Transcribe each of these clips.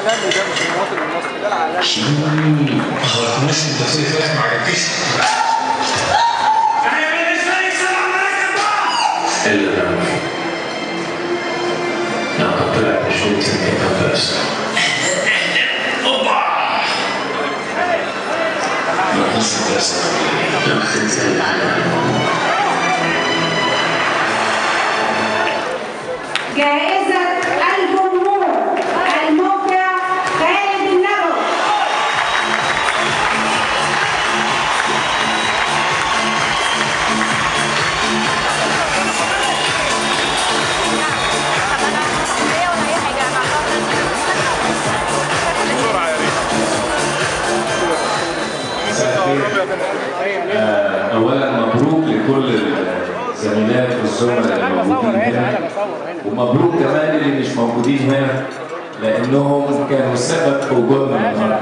العالمي ده مش المواطن المصري ده العالمي هو الموسم التصوير فات ما عجبكيش الا لما لقد طلع بشوط من بس اوبا ما قصة بس جائزة الجمهور المبدع خالد النبوي بسرعه يا ريت آه، اولا مبروك لكل الزميلات والزملاء الموجودين هنا ومبروك كمان اللي مش موجودين هنا لانهم كانوا سبب في وجودنا النهارده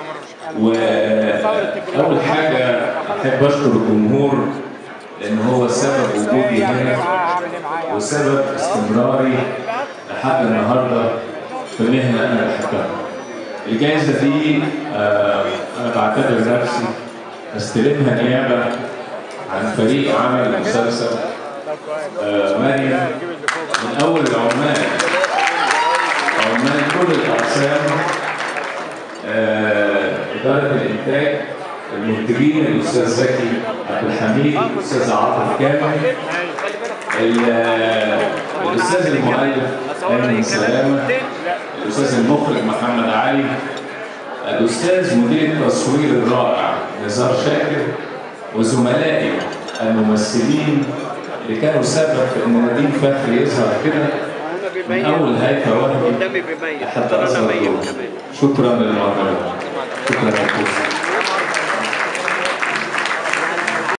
واول حاجه احب اشكر الجمهور لان هو سبب وجودي هنا وسبب استمراري لحد النهارده في مهنه انا بحبها الجائزه دي آه، انا بعتبر نفسي استلمها نيابه عن فريق عمل مسلسل آه، مريم من اول العمال عمال كل الاقسام آه، اداره الانتاج المنتجين الاستاذ زكي عبد الحميد الاستاذ عاطف كامل ال- الاستاذ المؤلف ايمن سلامه الاستاذ المخرج محمد علي الاستاذ مدير التصوير الرائع نزار شاكر وزملائي الممثلين اللي كانوا سبب في ان نديم فخري يظهر كده من اول هيفا وهبي لحد اصغر دور. شكرا للمعجبين شكرا لكم